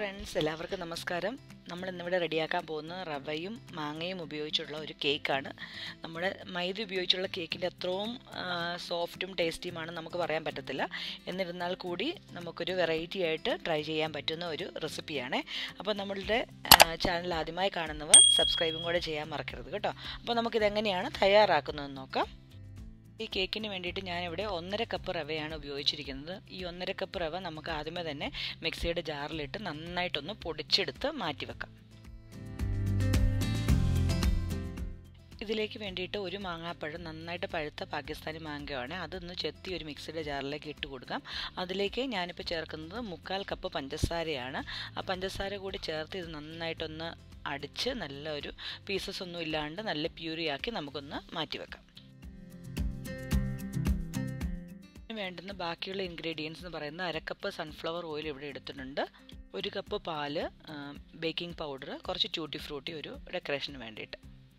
friends എല്ലാവർക്കും നമസ്കാരം നമ്മൾ ഇന്നിവിടെ റെഡിയാക്കാൻ പോകുന്ന റവയും മാങ്ങയും ഉപയോഗിച്ചുള്ള ഒരു കേക്കാണ് നമ്മുടെ മൈദ ഉപയോഗിച്ചുള്ള കേക്കിൻ്റെ അത്രയും സോഫ്റ്റും ടേസ്റ്റിയുമാണ് നമുക്ക് പറയാൻ പറ്റത്തില്ല എന്നിരുന്നാൽ കൂടി നമുക്കൊരു വെറൈറ്റി ആയിട്ട് ട്രൈ ചെയ്യാൻ പറ്റുന്ന ഒരു റെസിപ്പിയാണ് അപ്പോൾ നമ്മളുടെ ചാനൽ ആദ്യമായി കാണുന്നവർ സബ്സ്ക്രൈബും കൂടെ ചെയ്യാൻ മറക്കരുത് കേട്ടോ അപ്പോൾ നമുക്കിതെങ്ങനെയാണ് തയ്യാറാക്കുന്നതെന്ന് നോക്കാം ഈ കേക്കിന് വേണ്ടിയിട്ട് ഞാനിവിടെ ഒന്നര കപ്പ് റവയാണ് ഉപയോഗിച്ചിരിക്കുന്നത് ഈ ഒന്നര കപ്പ് റവ നമുക്ക് ആദ്യമേ തന്നെ മിക്സിയുടെ ജാറിലിട്ട് നന്നായിട്ടൊന്ന് പൊടിച്ചെടുത്ത് മാറ്റി വെക്കാം ഇതിലേക്ക് വേണ്ടിയിട്ട് ഒരു മാങ്ങാപ്പഴം നന്നായിട്ട് പഴുത്ത പാകിസ്ഥാനി മാങ്ങയാണ് അതൊന്ന് ചെത്തി ഒരു മിക്സിയുടെ ജാറിലേക്ക് ഇട്ട് കൊടുക്കാം അതിലേക്ക് ഞാനിപ്പോൾ ചേർക്കുന്നത് മുക്കാൽ കപ്പ് പഞ്ചസാരയാണ് ആ പഞ്ചസാര കൂടി ചേർത്ത് ഇത് നന്നായിട്ടൊന്ന് അടിച്ച് നല്ല ഒരു പീസസ് ഒന്നും ഇല്ലാണ്ട് നല്ല പ്യൂരിയാക്കി നമുക്കൊന്ന് മാറ്റി വെക്കാം വേണ്ടുന്ന ബാക്കിയുള്ള ഇൻഗ്രീഡിയൻസ് എന്ന് പറയുന്നത് അരക്കപ്പ് സൺഫ്ലവർ ഓയിൽ ഇവിടെ എടുത്തിട്ടുണ്ട് ഒരു കപ്പ് പാല് ബേക്കിംഗ് പൗഡർ കുറച്ച് ട്യൂട്ടി ഫ്രൂട്ടി ഒരു ഡെക്കറേഷന് വേണ്ടിയിട്ട്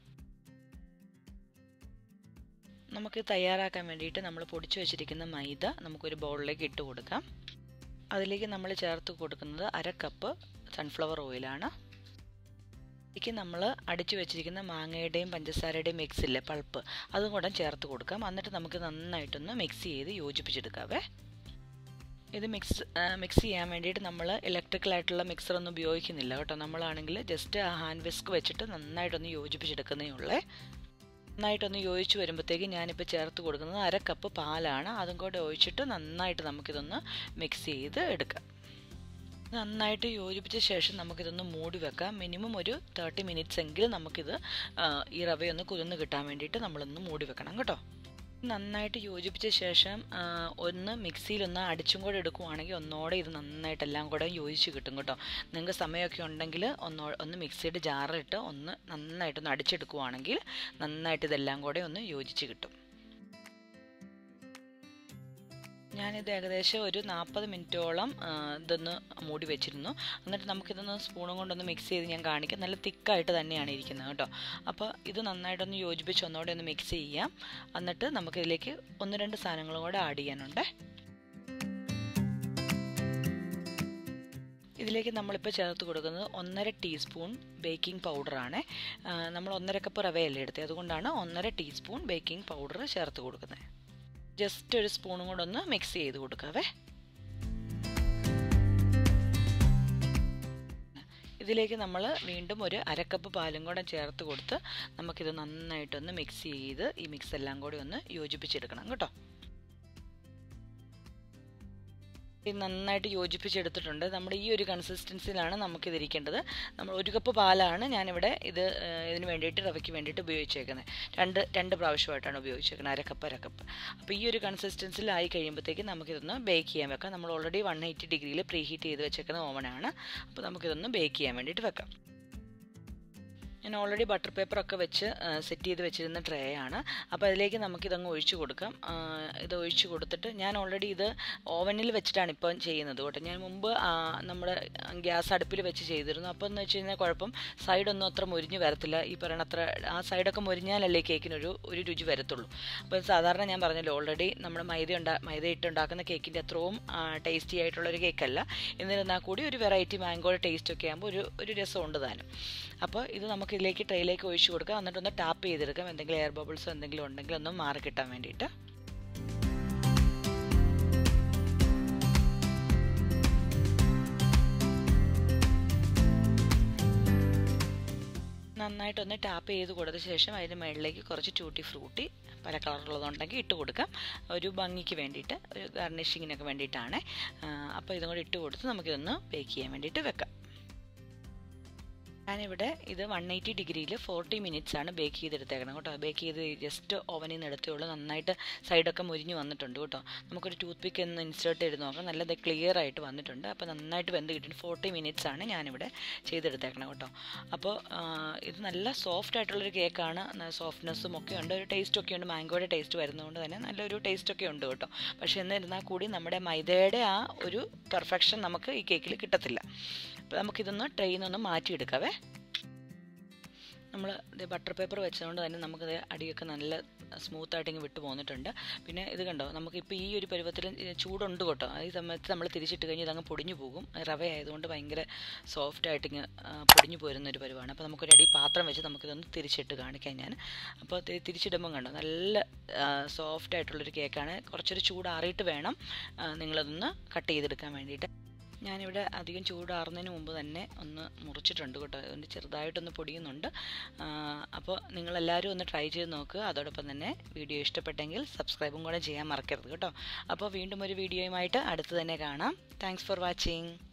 നമുക്ക് തയ്യാറാക്കാൻ വേണ്ടിയിട്ട് നമ്മൾ പൊടിച്ചു വെച്ചിരിക്കുന്ന മൈദ നമുക്കൊരു ബൗളിലേക്ക് ഇട്ട് കൊടുക്കാം അതിലേക്ക് നമ്മൾ ചേർത്ത് കൊടുക്കുന്നത് അര കപ്പ് സൺഫ്ലവർ ഓയിലാണ് ഇതിലേക്ക് നമ്മൾ അടിച്ചു വെച്ചിരിക്കുന്ന മാങ്ങയുടെയും പഞ്ചസാരയുടെയും മിക്സ് ഇല്ലേ പൾപ്പ് അതും കൂടെ ചേർത്ത് കൊടുക്കാം എന്നിട്ട് നമുക്ക് നന്നായിട്ടൊന്ന് മിക്സ് ചെയ്ത് യോജിപ്പിച്ചെടുക്കാവേ ഇത് മിക്സ് മിക്സ് ചെയ്യാൻ വേണ്ടിയിട്ട് നമ്മൾ ഇലക്ട്രിക്കൽ ആയിട്ടുള്ള മിക്സർ ഒന്നും ഉപയോഗിക്കുന്നില്ല കേട്ടോ നമ്മളാണെങ്കിൽ ജസ്റ്റ് ആ ഹാൻഡ് വിസ്ക് വെച്ചിട്ട് നന്നായിട്ടൊന്ന് യോജിപ്പിച്ചെടുക്കുന്നേ ഉള്ളേ നന്നായിട്ടൊന്ന് യോജിച്ച് വരുമ്പോഴത്തേക്ക് ഞാനിപ്പോൾ ചേർത്ത് കൊടുക്കുന്നത് അര കപ്പ് പാലാണ് അതും കൂടെ ഒഴിച്ചിട്ട് നന്നായിട്ട് നമുക്കിതൊന്ന് മിക്സ് ചെയ്ത് എടുക്കാം നന്നായിട്ട് യോജിപ്പിച്ച ശേഷം നമുക്കിതൊന്ന് മൂടി വെക്കാം മിനിമം ഒരു തേർട്ടി മിനിറ്റ്സ് എങ്കിലും നമുക്കിത് ഈ റവയൊന്ന് കുതിർന്ന് കിട്ടാൻ വേണ്ടിയിട്ട് നമ്മളൊന്ന് മൂടി വെക്കണം കേട്ടോ നന്നായിട്ട് യോജിപ്പിച്ച ശേഷം ഒന്ന് മിക്സിയിലൊന്ന് അടിച്ചും കൂടെ എടുക്കുവാണെങ്കിൽ ഒന്നോടെ ഇത് നന്നായിട്ട് എല്ലാം കൂടെ യോജിച്ച് കിട്ടും കേട്ടോ നിങ്ങൾക്ക് സമയമൊക്കെ ഉണ്ടെങ്കിൽ ഒന്നോ ഒന്ന് മിക്സിയുടെ ജാറിലിട്ട് ഒന്ന് നന്നായിട്ടൊന്ന് അടിച്ചെടുക്കുവാണെങ്കിൽ നന്നായിട്ട് ഇതെല്ലാം കൂടെ ഒന്ന് യോജിച്ച് കിട്ടും ഞാനിത് ഏകദേശം ഒരു നാൽപ്പത് മിനിറ്റോളം ഇതൊന്ന് മൂടി വെച്ചിരുന്നു എന്നിട്ട് നമുക്കിതൊന്ന് സ്പൂണും കൊണ്ടൊന്ന് മിക്സ് ചെയ്ത് ഞാൻ കാണിക്കാം നല്ല തിക്കായിട്ട് തന്നെയാണ് ഇരിക്കുന്നത് കേട്ടോ അപ്പോൾ ഇത് നന്നായിട്ടൊന്ന് യോജിപ്പിച്ച് ഒന്നുകൂടെ ഒന്ന് മിക്സ് ചെയ്യാം എന്നിട്ട് നമുക്കിതിലേക്ക് ഒന്ന് രണ്ട് സാധനങ്ങളും കൂടെ ആഡ് ചെയ്യാനുണ്ട് ഇതിലേക്ക് നമ്മളിപ്പോൾ ചേർത്ത് കൊടുക്കുന്നത് ഒന്നര ടീസ്പൂൺ ബേക്കിംഗ് പൗഡറാണ് നമ്മൾ ഒന്നര കപ്പ് റവയല്ലേ എടുത്തത് അതുകൊണ്ടാണ് ഒന്നര ടീസ്പൂൺ ബേക്കിംഗ് പൗഡർ ചേർത്ത് കൊടുക്കുന്നത് ജസ്റ്റ് ഒരു സ്പൂണും കൂടെ ഒന്ന് മിക്സ് ചെയ്ത് കൊടുക്കാവേ ഇതിലേക്ക് നമ്മൾ വീണ്ടും ഒരു അരക്കപ്പ് പാലും കൂടെ ചേർത്ത് കൊടുത്ത് നമുക്കിത് നന്നായിട്ടൊന്ന് മിക്സ് ചെയ്ത് ഈ മിക്സ് എല്ലാം കൂടി ഒന്ന് യോജിപ്പിച്ചെടുക്കണം കേട്ടോ ഇത് നന്നായിട്ട് യോജിപ്പിച്ചെടുത്തിട്ടുണ്ട് നമ്മുടെ ഈ ഒരു കൺസിസ്റ്റൻസിയിലാണ് നമുക്കിത് ഇരിക്കേണ്ടത് നമ്മൾ ഒരു കപ്പ് പാലാണ് ഞാനിവിടെ ഇത് ഇതിന് വേണ്ടിയിട്ട് റവയ്ക്ക് വേണ്ടിയിട്ട് ഉപയോഗിച്ചേക്കുന്നത് രണ്ട് രണ്ട് പ്രാവശ്യമായിട്ടാണ് ഉപയോഗിച്ചേക്കുന്നത് അരക്കപ്പ് അരക്കപ്പ് അപ്പോൾ ഈ ഒരു കൺസിസ്റ്റൻസിലായി കഴിയുമ്പോഴത്തേക്ക് നമുക്കിതൊന്ന് ബേക്ക് ചെയ്യാൻ വെക്കാം നമ്മൾ ഓൾറെഡി വൺ എയ്റ്റി ഡിഗ്രിയിൽ പ്രീ ഹീറ്റ് ചെയ്ത് വെച്ചേക്കുന്ന ഓവനാണ് അപ്പോൾ നമുക്കിതൊന്ന് ബേക്ക് ചെയ്യാൻ വേണ്ടിയിട്ട് വെക്കാം ഞാൻ ഓൾറെഡി ബട്ടർ പേപ്പറൊക്കെ വെച്ച് സെറ്റ് ചെയ്ത് വെച്ചിരുന്ന ട്രേ ആണ് അപ്പോൾ അതിലേക്ക് നമുക്കിതങ്ങ് ഒഴിച്ചു കൊടുക്കാം ഇത് ഒഴിച്ചു കൊടുത്തിട്ട് ഞാൻ ഓൾറെഡി ഇത് ഓവനിൽ വെച്ചിട്ടാണ് ഇപ്പം ചെയ്യുന്നത് കേട്ടോ ഞാൻ മുമ്പ് നമ്മുടെ ഗ്യാസ് അടുപ്പിൽ വെച്ച് ചെയ്തിരുന്നു അപ്പോൾ എന്ന് വെച്ച് കഴിഞ്ഞാൽ കുഴപ്പം സൈഡൊന്നും അത്ര മുരിഞ്ഞ് വരത്തില്ല ഈ പറയണ അത്ര ആ സൈഡൊക്കെ മുരിഞ്ഞാലല്ലേ കേക്കിനൊരു ഒരു രുചി വരത്തുള്ളൂ അപ്പോൾ സാധാരണ ഞാൻ പറഞ്ഞല്ലോ ഓൾറെഡി നമ്മുടെ മൈദ ഉണ്ടാ മൈദ ഇട്ടുണ്ടാക്കുന്ന കേക്കിൻ്റെ അത്രയും ടേസ്റ്റി ആയിട്ടുള്ളൊരു കേക്കല്ല എന്നിരുന്നാൽ കൂടി ഒരു വെറൈറ്റി മാംഗോയുടെ ടേസ്റ്റ് ഒക്കെ ആകുമ്പോൾ ഒരു ഒരു രസമുണ്ട് താനും അപ്പോൾ ഇത് നമുക്ക് ഇതിലേക്ക് ട്രെയിലേക്ക് ഒഴിച്ചു കൊടുക്കാം എന്നിട്ടൊന്ന് ടാപ്പ് ചെയ്തെടുക്കാം എന്തെങ്കിലും എയർ ബബിൾസോ എന്തെങ്കിലും ഉണ്ടെങ്കിൽ ഒന്ന് മാറി കിട്ടാൻ വേണ്ടിയിട്ട് നന്നായിട്ടൊന്ന് ടാപ്പ് ചെയ്ത് കൊടുത്ത ശേഷം അതിന് മുകളിലേക്ക് കുറച്ച് ട്യൂട്ടി ഫ്രൂട്ടി പല കളറുള്ളതുണ്ടെങ്കിൽ ഇട്ട് കൊടുക്കാം ഒരു ഭംഗിക്ക് വേണ്ടിയിട്ട് ഒരു ഗാർണിഷിങ്ങിനൊക്കെ വേണ്ടിയിട്ടാണ് അപ്പോൾ ഇതും കൂടി ഇട്ട് കൊടുത്ത് നമുക്കിതൊന്ന് ബേക്ക് ചെയ്യാൻ വേണ്ടിയിട്ട് വെക്കാം ഞാനിവിടെ ഇത് വൺ എയ്റ്റി ഡിഗ്രിയിൽ ഫോർട്ടി മിനിറ്റ്സ് ആണ് ബേക്ക് ചെയ്തെടുത്തേക്കണം കേട്ടോ ബേക്ക് ചെയ്ത് ജസ്റ്റ് ഓവനിൽ നിന്ന് എടുത്തേ ഉള്ളൂ നന്നായിട്ട് സൈഡൊക്കെ മുരിഞ്ഞ് വന്നിട്ടുണ്ട് കേട്ടോ നമുക്കൊരു ടൂത്ത് പിക്ക് ഒന്ന് ഇൻസേർട്ട് ചെയ്ത് നോക്കാം നല്ലത് ക്ലിയർ ആയിട്ട് വന്നിട്ടുണ്ട് അപ്പോൾ നന്നായിട്ട് വെന്ത് കിട്ടിയിട്ട് ഫോർട്ടി മിനിറ്റ്സ് ആണ് ഞാനിവിടെ ചെയ്തെടുത്തേക്കണം കേട്ടോ അപ്പോൾ ഇത് നല്ല സോഫ്റ്റ് ആയിട്ടുള്ളൊരു കേക്കാണ് സോഫ്റ്റ്നെസ്സും ഒക്കെ ഉണ്ട് ഒരു ടേസ്റ്റ് ഒക്കെ ഉണ്ട് മാംഗോയുടെ ടേസ്റ്റ് വരുന്നതുകൊണ്ട് തന്നെ നല്ലൊരു ടേസ്റ്റ് ഒക്കെ ഉണ്ട് കേട്ടോ പക്ഷേ എന്നിരുന്നാൽ കൂടി നമ്മുടെ മൈദയുടെ ആ ഒരു പെർഫെക്ഷൻ നമുക്ക് ഈ കേക്കിൽ കിട്ടത്തില്ല അപ്പോൾ നമുക്കിതൊന്ന് ട്രെയിൽ നിന്നൊന്ന് മാറ്റിയെടുക്കാവേ നമ്മൾ ഇത് ബട്ടർ പേപ്പർ വെച്ചതുകൊണ്ട് തന്നെ നമുക്കത് അടിയൊക്കെ നല്ല സ്മൂത്തായിട്ട് ഇങ്ങ് വിട്ടു പോന്നിട്ടുണ്ട് പിന്നെ ഇത് കണ്ടോ നമുക്കിപ്പോൾ ഈ ഒരു പരുവത്തിൽ ചൂടുണ്ട് കേട്ടോ ഈ സമയത്ത് നമ്മൾ തിരിച്ചിട്ട് കഴിഞ്ഞാൽ ഇതങ്ങ് പൊടിഞ്ഞു പോകും റവ ആയതുകൊണ്ട് ഭയങ്കര സോഫ്റ്റ് ആയിട്ട് ഇങ്ങ് പൊടിഞ്ഞു പോരുന്ന ഒരു പരുവാണ് അപ്പോൾ നമുക്കൊരു അടി പാത്രം വെച്ച് നമുക്കിതൊന്ന് തിരിച്ചിട്ട് കാണിക്കാം ഞാൻ അപ്പോൾ തിരിച്ചിടുമ്പം കണ്ടോ നല്ല സോഫ്റ്റ് ആയിട്ടുള്ളൊരു കേക്കാണ് കുറച്ചൊരു ചൂടാറിയിട്ട് വേണം നിങ്ങളതൊന്ന് കട്ട് ചെയ്തെടുക്കാൻ വേണ്ടിയിട്ട് ഞാനിവിടെ അധികം ചൂടാറുന്നതിന് മുമ്പ് തന്നെ ഒന്ന് മുറിച്ചിട്ടുണ്ട് കേട്ടോ അതുകൊണ്ട് ചെറുതായിട്ടൊന്ന് പൊടിയുന്നുണ്ട് അപ്പോൾ നിങ്ങളെല്ലാവരും ഒന്ന് ട്രൈ ചെയ്ത് നോക്കുക അതോടൊപ്പം തന്നെ വീഡിയോ ഇഷ്ടപ്പെട്ടെങ്കിൽ സബ്സ്ക്രൈബും കൂടെ ചെയ്യാൻ മറക്കരുത് കേട്ടോ അപ്പോൾ വീണ്ടും ഒരു വീഡിയോയുമായിട്ട് അടുത്ത് തന്നെ കാണാം താങ്ക്സ് ഫോർ വാച്ചിങ്